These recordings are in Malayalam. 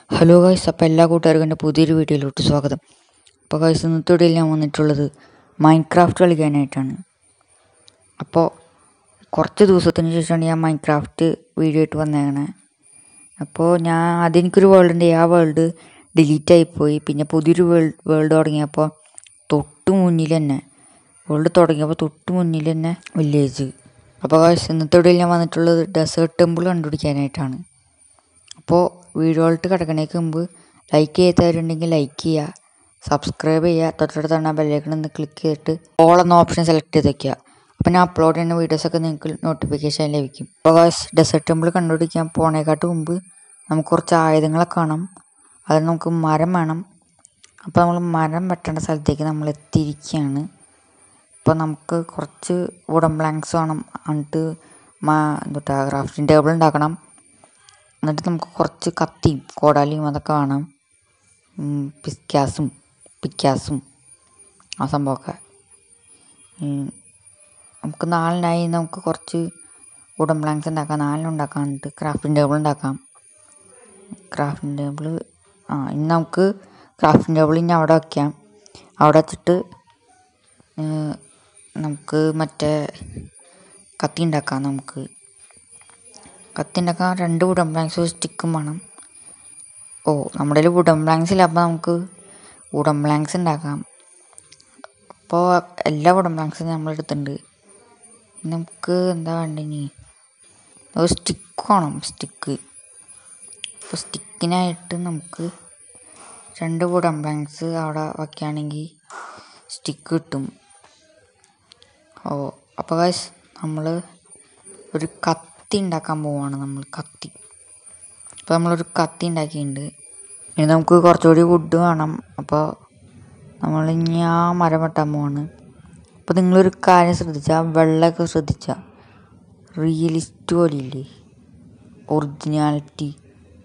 ഹലോ ഗൈസ് അപ്പോൾ എല്ലാ കൂട്ടുകാർക്കും എൻ്റെ പുതിയൊരു വീഡിയോയിലോട്ട് സ്വാഗതം അപ്പോൾ ഗൈസ് ഇന്നത്തെ വീഡിയോയിൽ ഞാൻ വന്നിട്ടുള്ളത് മൈൻക്രാഫ്റ്റ് കളിക്കാനായിട്ടാണ് അപ്പോൾ കുറച്ച് ദിവസത്തിന് ശേഷമാണ് ഞാൻ മൈൻക്രാഫ്റ്റ് വീഡിയോ ആയിട്ട് വന്നേക്കണേ അപ്പോൾ ഞാൻ അതെനിക്കൊരു വേൾഡ് ഉണ്ട് ആ വേൾഡ് ഡിലീറ്റ് ആയിപ്പോയി പിന്നെ പുതിയൊരു വേൾഡ് വേൾഡ് തുടങ്ങിയപ്പോൾ തൊട്ട് മുന്നിൽ തന്നെ വേൾഡ് തുടങ്ങിയപ്പോൾ തൊട്ട് മുന്നിൽ തന്നെ വില്ലേജ് അപ്പോൾ ഗൈസ് ഇന്നത്തെ വീഡിയോയിൽ ഞാൻ വന്നിട്ടുള്ളത് ഡെസേർട്ട് ടെമ്പിൾ കണ്ടുപിടിക്കാനായിട്ടാണ് അപ്പോൾ വീഡിയോയിലോട്ട് കിടക്കണേക്ക് മുമ്പ് ലൈക്ക് ചെയ്തവരുണ്ടെങ്കിൽ ലൈക്ക് ചെയ്യുക സബ്സ്ക്രൈബ് ചെയ്യുക തൊട്ടടുത്ത് തന്നെ ബെല്ലൈക്കൺ ഒന്ന് ക്ലിക്ക് ചെയ്തിട്ട് ഓൾ എന്ന ഓപ്ഷൻ സെലക്ട് ചെയ്ത് വെക്കുക അപ്പോൾ ഞാൻ അപ്ലോഡ് ചെയ്യുന്ന വീഡിയോസൊക്കെ നിങ്ങൾക്ക് നോട്ടിഫിക്കേഷൻ ലഭിക്കും അപ്പോൾ ഗായ്സ് ഡെസേർട്ട് ടെമ്പിൾ കണ്ടുപിടിക്കാൻ പോണേക്കാട്ട് മുമ്പ് നമുക്ക് കുറച്ച് ആയുധങ്ങളൊക്കെ കാണാം അതിന് നമുക്ക് മരം വേണം അപ്പോൾ നമ്മൾ മരം വെട്ടേണ്ട സ്ഥലത്തേക്ക് നമ്മൾ എത്തിയിരിക്കുകയാണ് അപ്പോൾ നമുക്ക് കുറച്ച് വുഡൻ ബ്ലാങ്ക്സ് വേണം എന്നിട്ട് മാ എന്തുട്ടാ ക്രാഫ്റ്റിംഗ് ടേബിൾ ഉണ്ടാക്കണം എന്നിട്ട് നമുക്ക് കുറച്ച് കത്തിയും കോടാലിയും അതൊക്കെ വേണം ഉം, പിസ്ക്യാസും പിക്കാസും ആ സംഭവമൊക്കെ ഉം, നമുക്ക് നാലിനായി നമുക്ക് കുറച്ച് വുഡൻ ബ്ലാങ്ക്സ് ഉണ്ടാക്കാം നാലിനും ഉണ്ടാക്കാം എന്നിട്ട് ക്രാഫ്റ്റിംഗ് ടേബിൾ ഉണ്ടാക്കാം ക്രാഫ്റ്റിംഗ് ടേബിൾ ആ ഇനി നമുക്ക് ക്രാഫ്റ്റിംഗ് ടേബിൾ ഇനി അവിടെ വയ്ക്കാം അവിടെ വെച്ചിട്ട് ഏർ, നമുക്ക് മറ്റേ കത്തി ഉണ്ടാക്കാം നമുക്ക് കത്തി ഉണ്ടാക്കാൻ രണ്ട് വുഡൻ പ്ലാങ്ക്സ് സ്റ്റിക്കും വേണം ഓ നമ്മുടെ കയ്യിൽ വുഡൻ പ്ലാങ്ക്സ് ഇല്ല അപ്പോൾ നമുക്ക് വുഡൻ പ്ലാങ്ക്സ് ഉണ്ടാക്കാം അപ്പോൾ എല്ലാ വുഡൻ പ്ലാങ്ക്സും നമ്മൾ എടുത്തിട്ടുണ്ട് ഇനി നമുക്ക് എന്താ വേണ്ടത് ഇനി ഒരു സ്റ്റിക്ക് വേണം സ്റ്റിക്ക് അപ്പോൾ സ്റ്റിക്കിനായിട്ട് നമുക്ക് രണ്ട് വുഡൻ പ്ലാങ്ക്സ് അവിടെ വയ്ക്കുകയാണെങ്കിൽ സ്റ്റിക്ക് കിട്ടും ഓ അപ്പോൾ ഗൈസ് നമ്മൾ ഒരു കത്തി ഉണ്ടാക്കാൻ പോവാണ് നമ്മൾ കത്തി അപ്പോൾ നമ്മളൊരു കത്തി ഉണ്ടാക്കിയിട്ടുണ്ട് ഇനി നമുക്ക് കുറച്ചുകൂടി വുഡ് വേണം അപ്പോൾ നമ്മൾ ഇനി ആ മരം വെട്ടാൻ പോവാണ് അപ്പോൾ നിങ്ങളൊരു കാര്യം ശ്രദ്ധിച്ചാൽ വെള്ളമൊക്കെ ശ്രദ്ധിച്ചാൽ റിയലിസ്റ്റ് പോലെയില്ലേ ഒറിജിനാലിറ്റി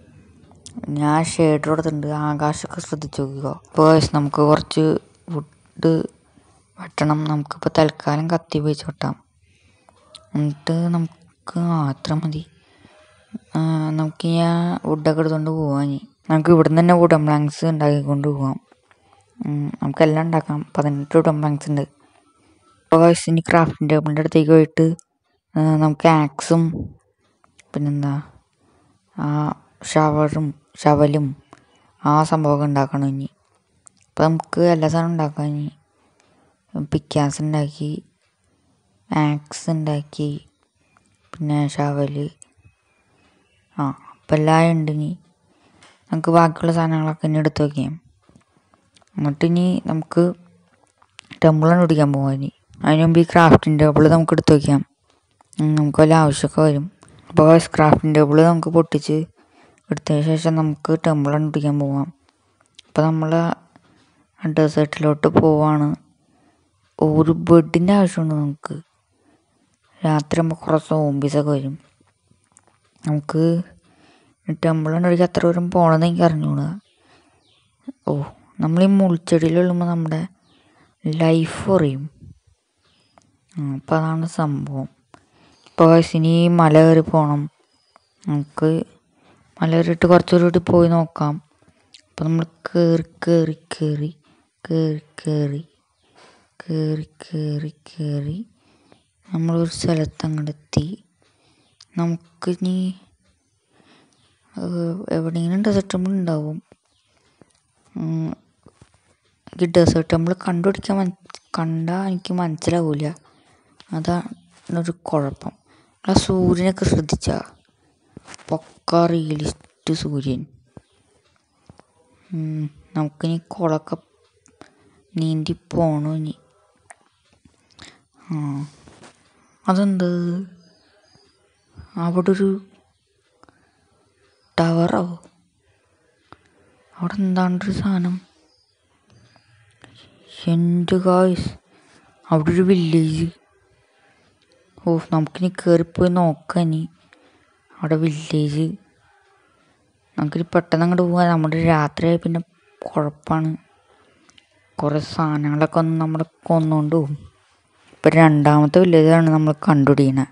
ഞാൻ ഷെയ്ഡ് കൊടുത്തിട്ടുണ്ട് ആകാശമൊക്കെ ശ്രദ്ധിച്ച് നോക്കുക അപ്പോൾ guys, നമുക്ക് കുറച്ച് വുഡ് വെട്ടണം നമുക്കിപ്പോൾ തൽക്കാലം കത്തി ഉപയോഗിച്ച് വെട്ടാം എന്നിട്ട് നമുക്ക് ആ അത്ര മതി ആ, നമുക്ക് ഈ ആ വുഡൊക്കെ എടുത്തുകൊണ്ട് പോവാം ഇനി നമുക്ക് ഇവിടുന്ന് തന്നെ വുഡൻ പ്ലാങ്ക്സ് ഉണ്ടാക്കിക്കൊണ്ട് പോവാം ഉം, നമുക്കെല്ലാം ഉണ്ടാക്കാം പതിനെട്ട് വുഡൻ പ്ലാങ്ക്സ് ഉണ്ട് അപ്പോൾ guys, ഇനി ക്രാഫ്റ്റിംഗ് ടേബിളിൻ്റെ അടുത്തേക്ക് പോയിട്ട് ആ, നമുക്ക് ആക്സും പിന്നെന്താ ആ ഷവറും ഷവലും ആ സംഭവമൊക്കെ ഉണ്ടാക്കണം ഇനി അപ്പോൾ നമുക്ക് എല്ലാ സാധനവും ഉണ്ടാക്കാം ഇനി പിക്കാസ് ഉണ്ടാക്കി ആക്സ് ഉണ്ടാക്കി പിന്നെ ഷവല് ആ അപ്പം എല്ലാം ഉണ്ട് ഇനി നമുക്ക് ബാക്കിയുള്ള സാധനങ്ങളൊക്കെ ഇനി എടുത്ത് വയ്ക്കാം എന്നിട്ട് ഇനി നമുക്ക് ടെമ്പിളാണ് പിടിക്കാൻ പോകാം ഇനി അതിന് മുമ്പ് ഈ ക്രാഫ്റ്റിംഗ് ടേബിൾ നമുക്ക് എടുത്ത് വയ്ക്കാം ഉം, നമുക്ക് വല്ല ആവശ്യമൊക്കെ വരും അപ്പോൾ ക്രാഫ്റ്റിംഗ് ടേബിൾ നമുക്ക് പൊട്ടിച്ച് എടുത്തതിന് ശേഷം നമുക്ക് ടെമ്പിളാണ് പിടിക്കാൻ പോവാം അപ്പോൾ നമ്മൾ ഡെസേർട്ടിലോട്ട് പോവാണ് ഒരു ബെഡിൻ്റെ ആവശ്യമുണ്ട് നമുക്ക് രാത്രി ആകുമ്പോൾ കുറേ സോംബീസൊക്കെ വരും നമുക്ക് ടെമ്പിളിൻ്റെ അടുക്ക് എത്ര ദൂരം പോകണമെന്ന് എനിക്ക് അറിഞ്ഞൂടാ ഓ നമ്മൾ ഈ മുൾച്ചെടിയിലുള്ളുമ്പോൾ നമ്മുടെ ലൈഫ് കുറയും അപ്പോൾ അതാണ് സംഭവം ഇപ്പോൾ ഇനി ഈ മല കയറി പോകണം നമുക്ക് മല കയറിയിട്ട് കുറച്ചുകൂടി പോയി നോക്കാം അപ്പോൾ നമ്മൾ കയറി കയറി കയറി കയറി കയറി കയറി കയറി കയറി നമ്മളൊരു സ്ഥലത്ത് അങ്ങോട്ട് എത്തി നമുക്കിനി ഏഹ്, എവിടെയെങ്കിലും ഡെസേർട്ട് ടെമ്പിൾ ഉണ്ടാവും ഉം, ഈ ഡെസേർട്ട് ടെമ്പിൾ കണ്ടുപിടിക്കാൻ മന കണ്ടാൽ എനിക്ക് മനസ്സിലാവില്ല അതാണ് ഒരു കുഴപ്പം ആ സൂര്യനൊക്കെ ശ്രദ്ധിച്ച പക്ക റിയലിസ്റ്റ് സൂര്യൻ ഉം, നമുക്കിനി കുളമൊക്കെ നീന്തി പോണു ഇനി ആ അതെന്ത് അവിടെ ഒരു ടവറോ അവിടെ എന്താണ്ടൊരു സാധനം എൻ്റെ ഗായ്സ് അവിടെ ഒരു വില്ലേജ് ഓ നമുക്കിനി കയറിപ്പോയി നോക്കാം ഇനി അവിടെ വില്ലേജ് നമുക്കിനി പെട്ടെന്ന് അങ്ങോട്ട് പോകാൻ നമ്മുടെ രാത്രിയായി പിന്നെ കുഴപ്പമാണ് കുറേ സാധനങ്ങളൊക്കെ ഒന്ന് നമ്മളെ കൊന്നുകൊണ്ട് പോകും ഇപ്പം രണ്ടാമത്തെ വില്ലേജാണ് നമ്മൾ കണ്ടുപിടിക്കണത്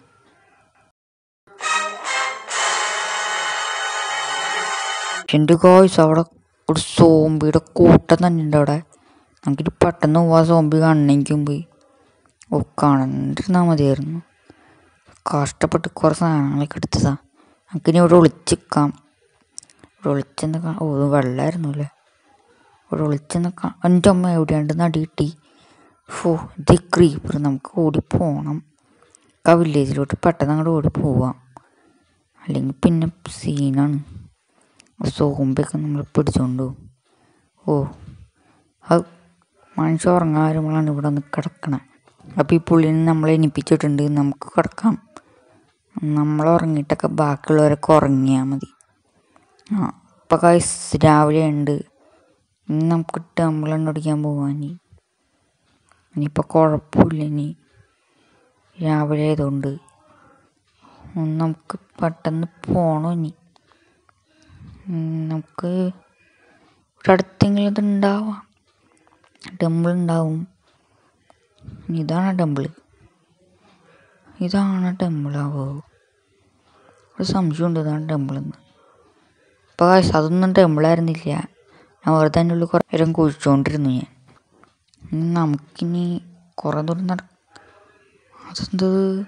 എൻ്റെ കോയ്സ് അവിടെ ഒരു സോംബിയുടെ കൂട്ടം തന്നെ ഉണ്ട് അവിടെ നമുക്കിത് പെട്ടെന്ന് പോവാ സോംബി കാണണമെങ്കിൽ പോയി ഓ കണ്ടിരുന്നാൽ മതിയായിരുന്നു കഷ്ടപ്പെട്ട് കുറേ സാധനങ്ങളൊക്കെ എടുത്തതാ നമുക്കിനി ഇവിടെ ഒളിച്ചിക്കാം ഇവിടെ ഒളിച്ചെന്ന് കാ ഓ ഇത് വെള്ളമായിരുന്നു അല്ലേ ഇവിടെ ഒളിച്ചെന്ന് കാ എൻ്റെ അമ്മ എവിടെയുണ്ട് നടി കിട്ടി ഫോ ഇത് ക്രീപ്പർ നമുക്ക് ഓടി പോകണം ആ വില്ലേജിലോട്ട് പെട്ടെന്ന് അങ്ങോട്ട് ഓടി പോവാം അല്ലെങ്കിൽ പിന്നെ സീനാണ് സോമ്പൊക്കെ നമ്മൾ പിടിച്ചോണ്ട് പോകും ഓ അത് മനുഷ്യ ഉറങ്ങാൻ വരുമ്പോഴാണ് ഇവിടെ ഒന്ന് കിടക്കണേ അപ്പോൾ ഈ പുള്ളിനെ നമ്മളെ എണിപ്പിച്ചിട്ടുണ്ട് നമുക്ക് കിടക്കാം നമ്മൾ ഉറങ്ങിയിട്ടൊക്കെ ബാക്കിയുള്ളവരൊക്കെ ഉറങ്ങിയാൽ മതി ആ ഇപ്പം കൈസ് രാവിലെ ഉണ്ട് ഇനി നമുക്ക് ടെമ്പിൾ അടിക്കാൻ പോവാൻ ഇനി ഇനിയിപ്പോൾ കുഴപ്പമില്ല ഇനി രാവിലെ ആയതുകൊണ്ട് ഉം, നമുക്ക് പെട്ടെന്ന് പോകണം ഇനി ഉം, നമുക്ക് ഇവിടെ അടുത്തെങ്കിലും ഇത് ഉണ്ടാവാം ടെമ്പിൾ ഉണ്ടാവും ഇനി ഇതാണ് ടെമ്പിൾ ഇതാണ് ടെമ്പിളാവോ ഒരു സംശയമുണ്ട് ഇതാണ് ടെമ്പിളെന്ന് ഇപ്പോൾ കാശ് അതൊന്നും ടെമ്പിളായിരുന്നില്ല ഞാൻ വെറുതെ അതിൻ്റെ ഉള്ളിൽ കുറേ നേരം കുഴിച്ചുകൊണ്ടിരുന്നു ഞാൻ ഇനി നമുക്കിനി കുറേ ദൂരം നട അതെന്ത്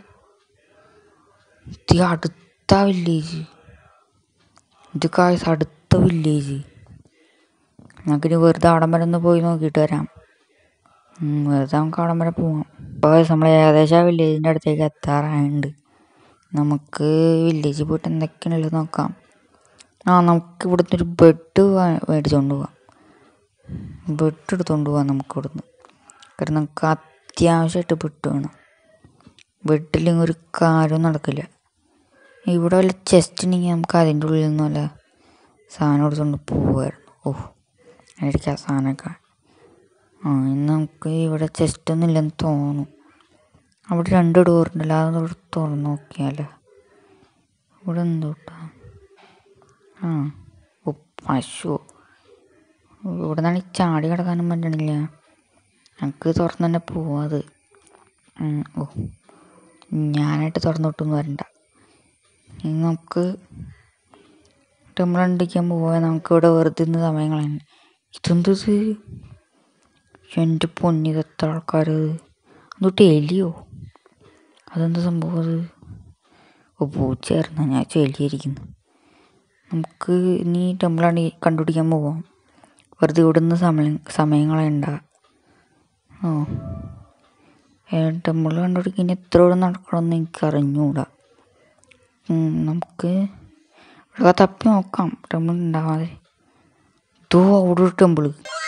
ഇത് അടുത്ത വില്ലേജ് ഇത് കാശ് അടുത്ത വില്ലേജ് നമുക്കിനി വെറുതെ അവിടം വരെ ഒന്ന് പോയി നോക്കിയിട്ട് വരാം ഉം, വെറുതെ നമുക്ക് അവിടം വരെ പോവാം ഇപ്പോൾ നമ്മൾ ഏകദേശം ആ വില്ലേജിൻ്റെ അടുത്തേക്ക് എത്താറായുണ്ട് നമുക്ക് വില്ലേജിൽ പോയിട്ട് എന്തൊക്കെയാണുള്ളത് നോക്കാം ആ നമുക്ക് ഇവിടുന്ന് ഒരു ബെഡ് മേടിച്ചുകൊണ്ട് പോവാം ബെഡ് എടുത്തുകൊണ്ട് പോവാം നമുക്ക് ഇവിടുന്ന് കാരണം നമുക്ക് അത്യാവശ്യമായിട്ട് ബെഡ് വേണം ബെഡില്ലെങ്കിൽ ഒരു കാര്യവും നടക്കില്ല ഇവിടെ വല്ല ചെസ്റ്റ് ഉണ്ടെങ്കിൽ നമുക്ക് അതിൻ്റെ ഉള്ളിൽ നിന്ന് വല്ല സാധനം എടുത്തുകൊണ്ട് പോവായിരുന്നു ഓ എനിക്ക് ആ സാധനമൊക്കെ ആ ഇന്ന് നമുക്ക് ഇവിടെ ചെസ്റ്റ് ഒന്നും ഇല്ലെന്ന് തോന്നുന്നു അവിടെ രണ്ട് ഡോറുണ്ടല്ലോ അതോടെ തുറന്ന് നോക്കിയാലോ ഇവിടെ എന്തോട്ടാ ആ ഓ പശു ഇവിടെ നിന്നാണ് ഈ ചാടി കിടക്കാനും പറ്റണില്ല നമുക്ക് തുറന്ന് തന്നെ പോവാത് ഉം, ഓ ഞാനായിട്ട് തുറന്നിട്ടൊന്നും വരണ്ട ഇനി നമുക്ക് ടെമ്പിളണ്ടിക്കാൻ പോവാൻ നമുക്ക് ഇവിടെ വെറുതെ ഇന്ന് സമയം കളയണ്ട ഇതെന്തത് എൻ്റെ പൊന്നിതെത്ര ആൾക്കാർ എന്നിട്ട് എലിയോ അതെന്താ സംഭവം അത് ഓ പൂച്ചയായിരുന്നു ഞാൻ ചെലിയായിരിക്കുന്നു നമുക്ക് ഇനി ടെമ്പിളാണ് കണ്ടുപിടിക്കാൻ പോവാം വെറുതെ ഇവിടുന്ന് സമയം സമയം കളയണ്ട ഓ ടെമ്പിൾ കണ്ടുപിടിക്കാൻ ഇനി എത്ര ഇവിടെ നടക്കണമെന്ന് എനിക്ക് അറിഞ്ഞുകൂടാ ഉം, നമുക്ക് ഇവിടെ തപ്പി നോക്കാം ടെമ്പിൾ ഉണ്ടാവാതെ ഇതോ അവിടെ ഒരു ടെമ്പിള്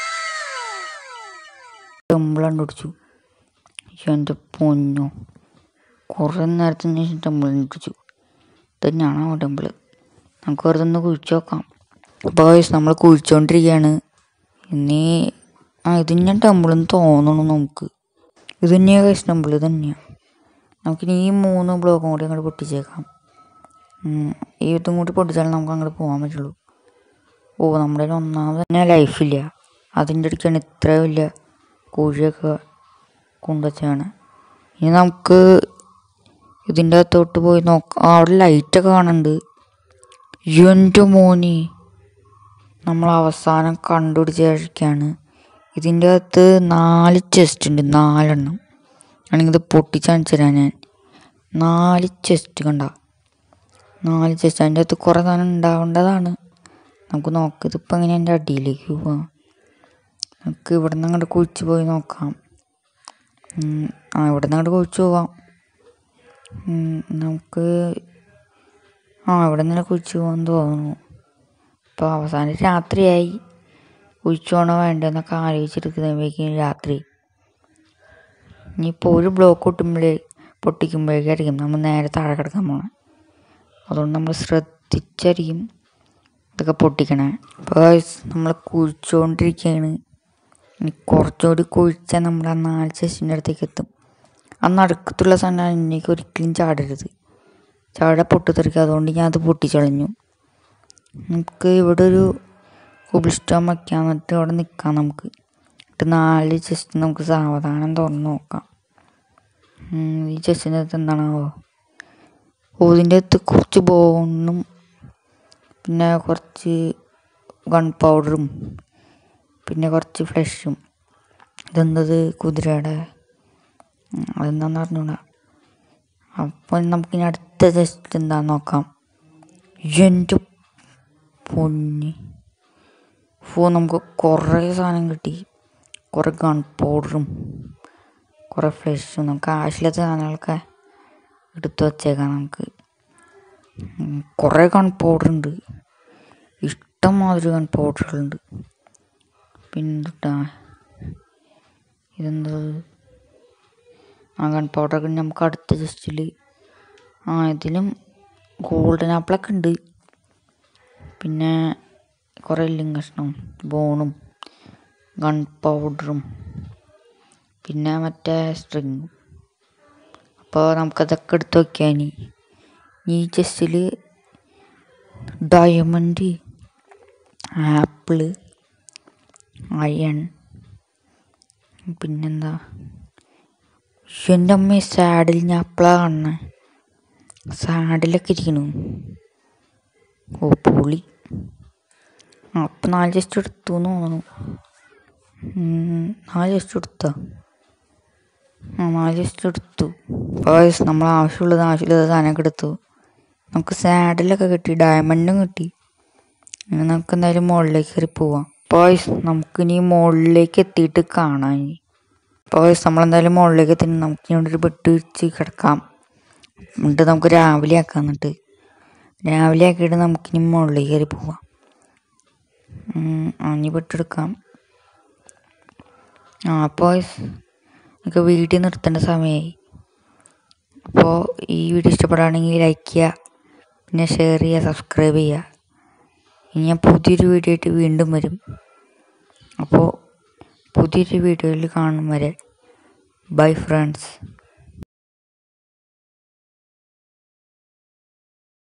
ടെമ്പിൾ കണ്ടുപിടിച്ചു എൻ്റെ പൊന്നോ കുറേ നേരത്തിന് ശേഷം ടെമ്പിൾ കണ്ടുപിടിച്ചു തന്നെയാണോ ആ ടെമ്പിൾ നമുക്ക് വെറുതെ ഒന്ന് കുഴിച്ചു നോക്കാം അപ്പോൾ നമ്മൾ കുഴിച്ചുകൊണ്ടിരിക്കുകയാണ് ഇനി ആ ഇത് ഞാൻ ടെമ്പിളെന്ന് തോന്നണു നമുക്ക് ഇത് തന്നെയാണ് കൈസ് ടെമ്പിൾ ഇത് തന്നെയാണ് നമുക്കിനി ഈ മൂന്ന് ബ്ലോക്കും കൂടി അങ്ങോട്ട് പൊട്ടിച്ചേക്കാം ഉം, ഈ ഇതും കൂടി പൊട്ടിച്ചാലേ നമുക്ക് അങ്ങോട്ട് പോകാൻ പറ്റുള്ളൂ ഓ നമ്മുടെ കയ്യിൽ ഒന്നാമത് തന്നെ ലൈഫില്ല അതിൻ്റെ ഇടയ്ക്കാണ് ഇത്ര വലിയ കുഴിയൊക്കെ കൊണ്ടുവച്ചാണ് ഇനി നമുക്ക് ഇതിൻ്റെ അകത്തോട്ട് പോയി നോക്കാം ആ, അവിടെ ലൈറ്റൊക്കെ കാണുന്നുണ്ട് എൻ്റെ മോനി നമ്മൾ അവസാനം കണ്ടുപിടിച്ചിരിക്കുകയാണ് ഇതിൻ്റെ അകത്ത് നാല് ചെസ്റ്റ് ഉണ്ട് നാലെണ്ണം ആണെങ്കിൽ ഇത് പൊട്ടിച്ചണിച്ചു തരാം ഞാൻ നാല് ചെസ്റ്റ് കണ്ട നാല് ചെസ്റ്റ് അതിൻ്റെ അകത്ത് കുറേ സാധനം ഉണ്ടാവേണ്ടതാണ് നമുക്ക് നോക്കാം ഇതിപ്പോൾ എങ്ങനെ എൻ്റെ അടിയിലേക്ക് പോവാം നമുക്ക് ഇവിടെ നിന്ന് അങ്ങോട്ട് കുഴിച്ച് പോയി നോക്കാം ഉം, ആ ഇവിടെ നിന്ന് അങ്ങോട്ട് കുഴിച്ച് പോവാം ഉം, നമുക്ക് ആ ഇവിടെ നിന്ന് കുഴിച്ച് പോകാൻ തോന്നുന്നു ഇപ്പോൾ അവസാനം രാത്രിയായി കുഴിച്ച് പോകണോ വേണ്ടെന്നൊക്കെ ആലോചിച്ചെടുക്കുന്നതിലേക്ക് രാത്രി ഇനിയിപ്പോൾ ഒരു ബ്ലോക്ക് പൊട്ടുമ്പോഴേ പൊട്ടിക്കുമ്പോഴേക്കായിരിക്കും നമ്മൾ നേരെ താഴെ കിടക്കാൻ പോകണം അതുകൊണ്ട് നമ്മൾ ശ്രദ്ധിച്ചായിരിക്കും ഇതൊക്കെ പൊട്ടിക്കണേ അപ്പോൾ നമ്മൾ കുഴിച്ചുകൊണ്ടിരിക്കുകയാണ് ഇനി കുറച്ചുകൂടി കുഴിച്ചാൽ നമ്മൾ ആ നാല് ചെസ്റ്റിൻ്റെ അടുത്തേക്ക് എത്തും ആ നടുക്കത്തുള്ള സാധനം എനിക്ക് ഒരിക്കലും ചാടരുത് ചാട പൊട്ടിത്തെറിക്കുക അതുകൊണ്ട് ഞാൻ അത് പൊട്ടിച്ചളഞ്ഞു നമുക്ക് ഇവിടെ ഒരു കുബിൾസ്റ്റോൺ വയ്ക്കാം എന്നിട്ട് ഇവിടെ നിൽക്കാം നമുക്ക് എന്നിട്ട് നാല് ചെസ്റ്റ് നമുക്ക് സാവധാനം തുറന്ന് നോക്കാം ഉം, ഈ ചെസ്റ്റിൻ്റെ അകത്ത് എന്താണാവോ ഓ ഇതിൻ്റെ അകത്ത് കുറച്ച് ബോണും പിന്നെ കുറച്ച് ഗൺ പൗഡറും പിന്നെ കുറച്ച് ഫ്ലഷും ഇതെന്തത് കുതിരയുടെ ഉം, അതെന്താന്ന് അറിഞ്ഞൂടാ അപ്പോൾ നമുക്കിനി അടുത്ത ജസ്റ്റ് എന്താന്ന് നോക്കാം എൻ്റെ പൊന്നി ഫോ നമുക്ക് കുറേ സാധനം കിട്ടി കുറേ ഗൺ പൗഡറും കുറേ ഫ്ലഷും നമുക്ക് ആവശ്യമില്ലാത്ത സാധനങ്ങളൊക്കെ എടുത്തു വച്ചേക്കാം നമുക്ക് ഉം, കുറേ ഗൺ പൗഡർ ഉണ്ട് ഇഷ്ടംമാതിരി ഗൺ പൗഡറുകളുണ്ട് പിന്നെന്താ ഇതെന്തത് ആ ഗൺ പൗഡറൊക്കെ നമുക്ക് അടുത്ത ജസ്റ്റിൽ ആ ഇതിലും ഗോൾഡൻ ആപ്പിളൊക്കെ ഉണ്ട് പിന്നെ കുറേ എല്ലും കഷ്ണവും ബോണും ഗൺ പൗഡറും പിന്നെ മറ്റേ സ്ട്രിങ്ങും അപ്പോൾ നമുക്കതൊക്കെ എടുത്ത് വയ്ക്കാം ഇനി ഈ ചെസ്റ്റിൽ ഡയമണ്ട് ആപ്പിള് അയൺ പിന്നെന്താ എൻ്റെ അമ്മ സാഡിൽ ഞാൻ അപ്പളാ കാണണേ സാഡിലൊക്കെ ഇരിക്കണു ഓ പൊളി ആ, അപ്പം നാല് ജസ്റ്റ് എടുത്തു എന്ന് തോന്നുന്നു ഉം, നാല് ജസ്റ്റ് എടുത്തോ ആ നാല് ജസ്റ്റ് എടുത്തു ബോയ്സ് നമ്മൾ ആവശ്യമുള്ളത് ആവശ്യമുള്ളത് സാധനമൊക്കെ എടുത്തു നമുക്ക് സാഡിലൊക്കെ കിട്ടി ഡയമണ്ടും കിട്ടി ഇനി നമുക്ക് എന്തായാലും മുകളിലേക്ക് കയറി പോവാം ബോയ്സ് നമുക്കിനി മുകളിലേക്ക് എത്തിയിട്ട് കാണാം ഇനി ബോയ്സ് നമ്മളെന്തായാലും മുകളിലേക്ക് എത്തി നമുക്ക് ഇവിടെ ഒരു ബെഡ് വെച്ച് കിടക്കാം എന്നിട്ട് നമുക്ക് രാവിലെ ആക്കാം എന്നിട്ട് രാവിലെ ആക്കിയിട്ട് നമുക്കിനി മുകളിലേക്ക് കയറി പോവാം ഉം, ആ ഇനി ബെട്ടെടുക്കാം ആ ബോയ്സ് നമുക്ക് വീഡിയോ നിർത്തേണ്ട സമയമായി അപ്പോൾ ഈ വീഡിയോ ഇഷ്ടപ്പെടുകയാണെങ്കിൽ ലൈക്ക് ചെയ്യുക പിന്നെ ഷെയർ ചെയ്യുക സബ്സ്ക്രൈബ് ചെയ്യുക ഇനി ഞാൻ പുതിയൊരു വീഡിയോ ആയിട്ട് വീണ്ടും വരും അപ്പോൾ പുതിയൊരു വീഡിയോയിൽ കാണും വരെ ബൈ ഫ്രണ്ട്സ്